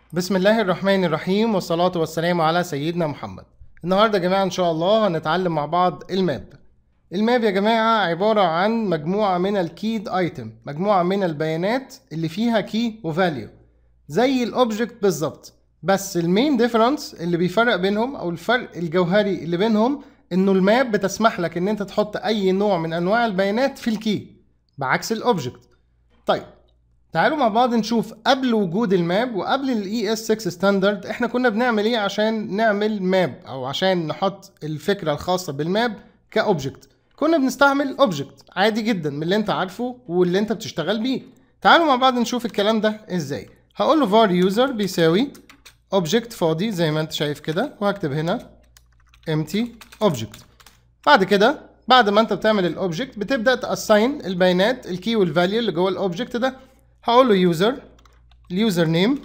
بسم الله الرحمن الرحيم والصلاة والسلام على سيدنا محمد النهاردة يا جماعة إن شاء الله هنتعلم مع بعض الماب الماب يا جماعة عبارة عن مجموعة من الكيد ايتم مجموعة من البيانات اللي فيها كي وفاليو زي الاوبجكت بالظبط بس المين ديفرنس اللي بيفرق بينهم او الفرق الجوهري اللي بينهم انه الماب بتسمح لك ان انت تحط اي نوع من انواع البيانات في الكي بعكس الاوبجكت طيب تعالوا مع بعض نشوف قبل وجود الماب وقبل الاي اس 6 ستاندرد احنا كنا بنعمل ايه عشان نعمل ماب او عشان نحط الفكره الخاصه بالماب كاوبجكت كنا بنستعمل اوبجكت عادي جدا من اللي انت عارفه واللي انت بتشتغل بيه تعالوا مع بعض نشوف الكلام ده ازاي هقول له var user بيساوي اوبجكت فاضي زي ما انت شايف كده وهكتب هنا empty object بعد كده بعد ما انت بتعمل الاوبجكت بتبدا تاساين البيانات الكي والفاليو اللي جوه الاوبجكت ده هقول له يوزر اليوزر نيم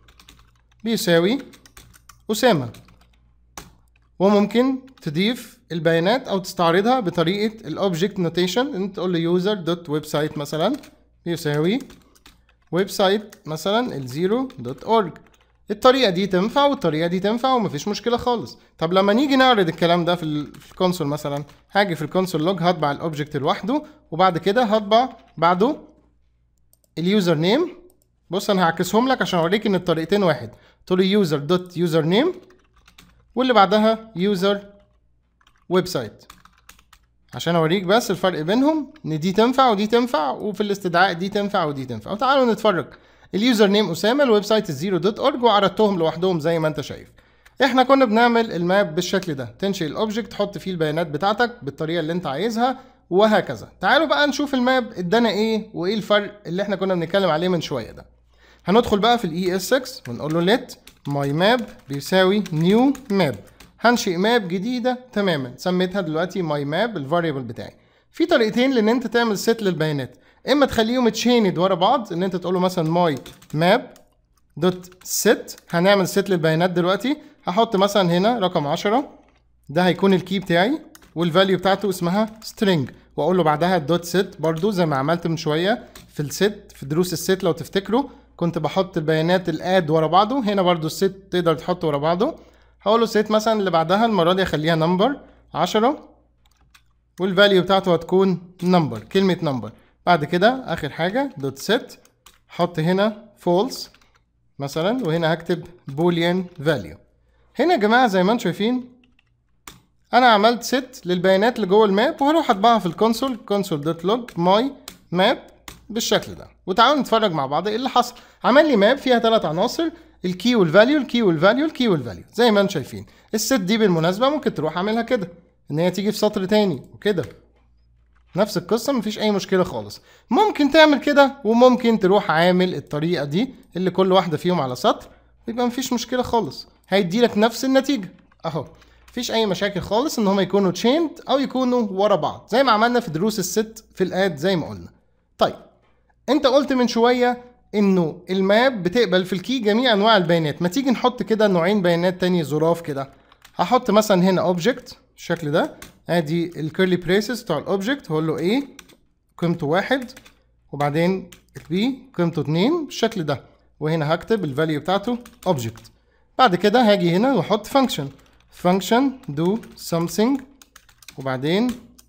بيساوي اسامه وممكن تضيف البيانات او تستعرضها بطريقه الاوبجكت نوتيشن انت تقول له يوزر دوت ويب سايت مثلا بيساوي ويب سايت مثلا الزيرو دوت اورج الطريقه دي تنفع والطريقه دي تنفع ومفيش مشكله خالص طب لما نيجي نعرض الكلام ده في, ال- في الكونسول مثلا هاجي في الكونسول لوج هطبع الاوبجكت لوحده وبعد كده هطبع بعده اليوزر نيم بص انا هعكسهم لك عشان اوريك ان الطريقتين واحد تقول له يوزر دوت يوزر نيم واللي بعدها يوزر ويب سايت عشان اوريك بس الفرق بينهم ان دي تنفع ودي تنفع وفي الاستدعاء دي تنفع ودي تنفع وتعالوا نتفرج اليوزر نيم اسامه الويب سايت الزيرو دوت اورج وعرضتهم لوحدهم زي ما انت شايف احنا كنا بنعمل الماب بالشكل ده تنشئ الاوبجكت تحط فيه البيانات بتاعتك بالطريقه اللي انت عايزها وهكذا تعالوا بقى نشوف الماب ادانا ايه وايه الفرق اللي احنا كنا بنتكلم عليه من شويه ده هندخل بقى في الاي اس 6 ونقول له let my map بيساوي new map هنشئ ماب جديده تماما سميتها دلوقتي my map الفاريبل بتاعي في طريقتين لان انت تعمل ست للبيانات اما تخليهم تشيند ورا بعض ان انت تقول له مثلا my map دوت set هنعمل ست للبيانات دلوقتي هحط مثلا هنا رقم 10 ده هيكون الكي بتاعي والفاليو بتاعته اسمها string واقول له بعدها الدوت set برضو زي ما عملت من شويه في الست في دروس الست لو تفتكروا كنت بحط البيانات الاد ورا بعضه هنا برضو الست تقدر تحطه ورا بعضه هقول له set مثلا اللي بعدها المره دي اخليها نمبر 10 والفاليو بتاعته هتكون نمبر كلمه نمبر بعد كده اخر حاجه دوت set حط هنا false مثلا وهنا هكتب boolean value هنا يا جماعه زي ما انتم شايفين انا عملت ست للبيانات اللي جوه الماب وهروح اطبعها في الكونسول كونسول دوت لوج ماي ماب بالشكل ده وتعالوا نتفرج مع بعض ايه اللي حصل عمل لي ماب فيها ثلاث عناصر الكي والفاليو الكي والفاليو الكي والفاليو زي ما انتم شايفين الست دي بالمناسبه ممكن تروح اعملها كده ان هي تيجي في سطر تاني وكده نفس القصه مفيش اي مشكله خالص ممكن تعمل كده وممكن تروح عامل الطريقه دي اللي كل واحده فيهم على سطر يبقى مفيش مشكله خالص هيدي لك نفس النتيجه اهو مفيش اي مشاكل خالص ان هم يكونوا تشيند او يكونوا ورا بعض زي ما عملنا في دروس الست في الاد زي ما قلنا طيب انت قلت من شويه انه الماب بتقبل في الكي جميع انواع البيانات ما تيجي نحط كده نوعين بيانات تاني ظراف كده هحط مثلا هنا اوبجكت بالشكل ده ادي الكيرلي بريسز بتاع الاوبجكت هقول له ايه قيمته واحد وبعدين البي قيمته اتنين بالشكل ده وهنا هكتب الفاليو بتاعته اوبجكت بعد كده هاجي هنا واحط فانكشن فانكشن do something وبعدين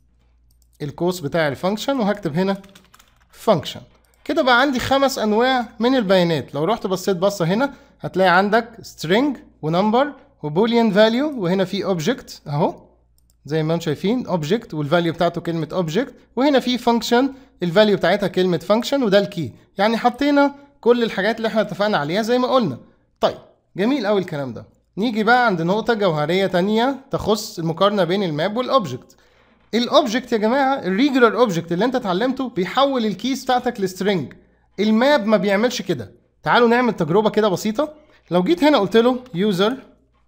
الكوس بتاع الفانكشن وهكتب هنا فانكشن كده بقى عندي خمس انواع من البيانات لو رحت بصيت بصه هنا هتلاقي عندك string ونمبر وبوليان فاليو وهنا في اوبجكت اهو زي ما انتم شايفين اوبجكت والفاليو بتاعته كلمه اوبجكت وهنا في فانكشن الفاليو بتاعتها كلمه فانكشن وده الكي يعني حطينا كل الحاجات اللي احنا اتفقنا عليها زي ما قلنا طيب جميل قوي الكلام ده نيجي بقى عند نقطه جوهريه تانية تخص المقارنه بين الماب والاوبجكت الاوبجكت يا جماعه الريجولار اوبجكت اللي انت اتعلمته بيحول الكيز بتاعتك لسترنج الماب ما بيعملش كده تعالوا نعمل تجربه كده بسيطه لو جيت هنا قلت له يوزر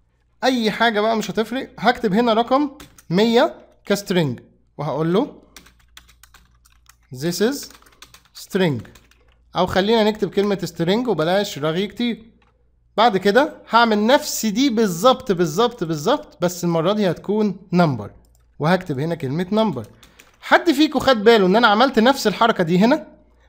اي حاجه بقى مش هتفرق هكتب هنا رقم 100 كسترنج وهقول له this is string او خلينا نكتب كلمه string وبلاش رغي كتير بعد كده هعمل نفس دي بالظبط بالظبط بالظبط بس المره دي هتكون نمبر وهكتب هنا كلمه نمبر حد فيكم خد باله ان انا عملت نفس الحركه دي هنا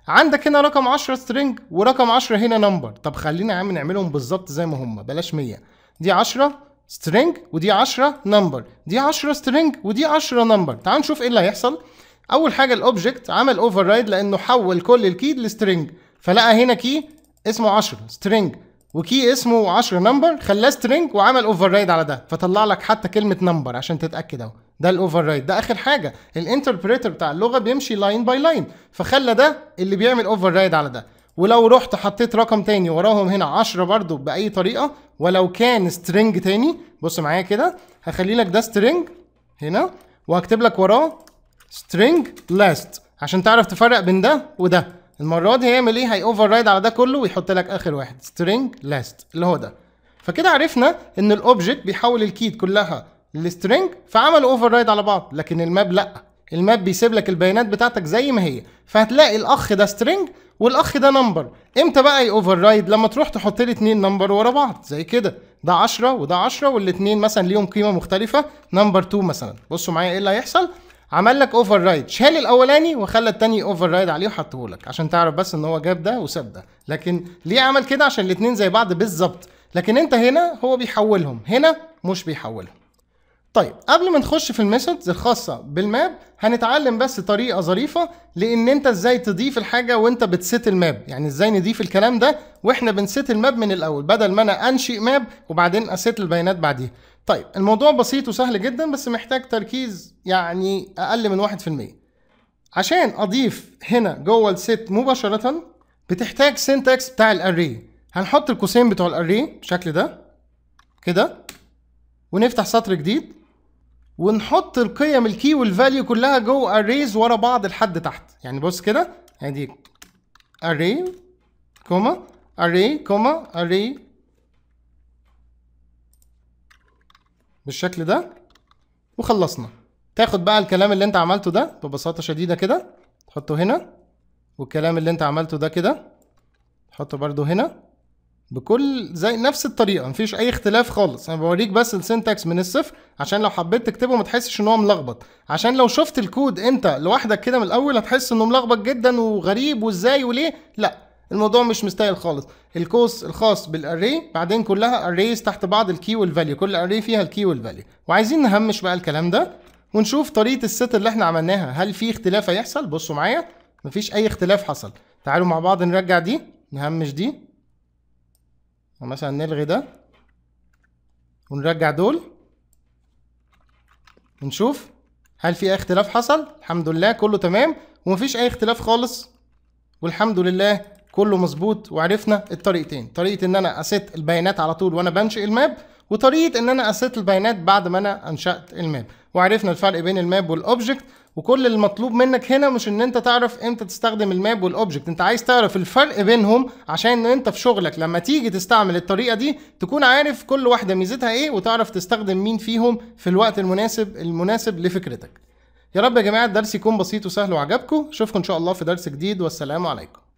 عندك هنا رقم 10 سترينج ورقم 10 هنا نمبر طب خلينا يا عم نعملهم بالظبط زي ما هم بلاش 100 دي 10 سترينج ودي 10 نمبر دي 10 سترينج ودي 10 نمبر تعال نشوف ايه اللي هيحصل اول حاجه الاوبجكت عمل اوفر رايد لانه حول كل الكي لسترينج فلقى هنا كي اسمه 10 سترينج وكي اسمه 10 نمبر خلاه سترينج وعمل اوفر رايد على ده فطلع لك حتى كلمه نمبر عشان تتاكد اهو ده الاوفر رايد ده اخر حاجه الانتربريتر بتاع اللغه بيمشي لاين باي لاين فخلى ده اللي بيعمل اوفر رايد على ده ولو رحت حطيت رقم تاني وراهم هنا 10 برضو باي طريقه ولو كان سترينج تاني بص معايا كده هخلي لك ده سترينج هنا وهكتب لك وراه سترينج لاست عشان تعرف تفرق بين ده وده المره دي هيعمل ايه هي اوفر رايد على ده كله ويحط لك اخر واحد سترينج لاست اللي هو ده فكده عرفنا ان الاوبجكت بيحول الكيد كلها للسترينج فعمل اوفر رايد على بعض لكن الماب لا الماب بيسيب لك البيانات بتاعتك زي ما هي فهتلاقي الاخ ده سترينج والاخ ده نمبر امتى بقى يوفر رايد لما تروح تحط لي اتنين نمبر ورا بعض زي كده ده 10 وده 10 والاتنين مثلا ليهم قيمه مختلفه نمبر 2 مثلا بصوا معايا ايه اللي هيحصل عمل لك اوفر رايد شال الاولاني وخلى التاني اوفر رايد عليه وحطه لك عشان تعرف بس ان هو جاب ده وساب ده لكن ليه عمل كده عشان الاتنين زي بعض بالظبط لكن انت هنا هو بيحولهم هنا مش بيحولهم طيب قبل ما نخش في الميثودز الخاصة بالماب هنتعلم بس طريقة ظريفة لان انت ازاي تضيف الحاجة وانت بتست الماب يعني ازاي نضيف الكلام ده واحنا بنست الماب من الاول بدل ما انا انشئ ماب وبعدين اسيت البيانات بعديها طيب الموضوع بسيط وسهل جدا بس محتاج تركيز يعني اقل من واحد في المية عشان اضيف هنا جوه الست مباشرة بتحتاج سينتاكس بتاع الاري هنحط القوسين بتوع الاري بالشكل ده كده ونفتح سطر جديد ونحط القيم الكي والفاليو كلها جوه اريز ورا بعض لحد تحت يعني بص كده ادي اري كوما اري كوما اري بالشكل ده وخلصنا تاخد بقى الكلام اللي انت عملته ده ببساطة شديدة كده تحطه هنا والكلام اللي انت عملته ده كده تحطه برضو هنا بكل زي نفس الطريقه مفيش اي اختلاف خالص انا بوريك بس السنتكس من الصفر عشان لو حبيت تكتبه ما تحسش ان هو ملخبط عشان لو شفت الكود انت لوحدك كده من الاول هتحس انه ملخبط جدا وغريب وازاي وليه لا الموضوع مش مستاهل خالص الكوس الخاص بالاري بعدين كلها اريز تحت بعض الكي والفاليو كل اري فيها الكي والفاليو وعايزين نهمش بقى الكلام ده ونشوف طريقه الست اللي احنا عملناها هل في اختلاف هيحصل بصوا معايا مفيش اي اختلاف حصل تعالوا مع بعض نرجع دي نهمش دي مثلا نلغي ده ونرجع دول ونشوف هل في اي اختلاف حصل الحمد لله كله تمام ومفيش اي اختلاف خالص والحمد لله كله مظبوط وعرفنا الطريقتين طريقه ان انا اسيت البيانات على طول وانا بنشئ الماب وطريقه ان انا اسيت البيانات بعد ما انا انشات الماب وعرفنا الفرق بين الماب والاوبجكت وكل المطلوب منك هنا مش ان انت تعرف امتى تستخدم الماب والاوبجكت انت عايز تعرف الفرق بينهم عشان انت في شغلك لما تيجي تستعمل الطريقه دي تكون عارف كل واحده ميزتها ايه وتعرف تستخدم مين فيهم في الوقت المناسب المناسب لفكرتك يا رب يا جماعه الدرس يكون بسيط وسهل وعجبكم اشوفكم ان شاء الله في درس جديد والسلام عليكم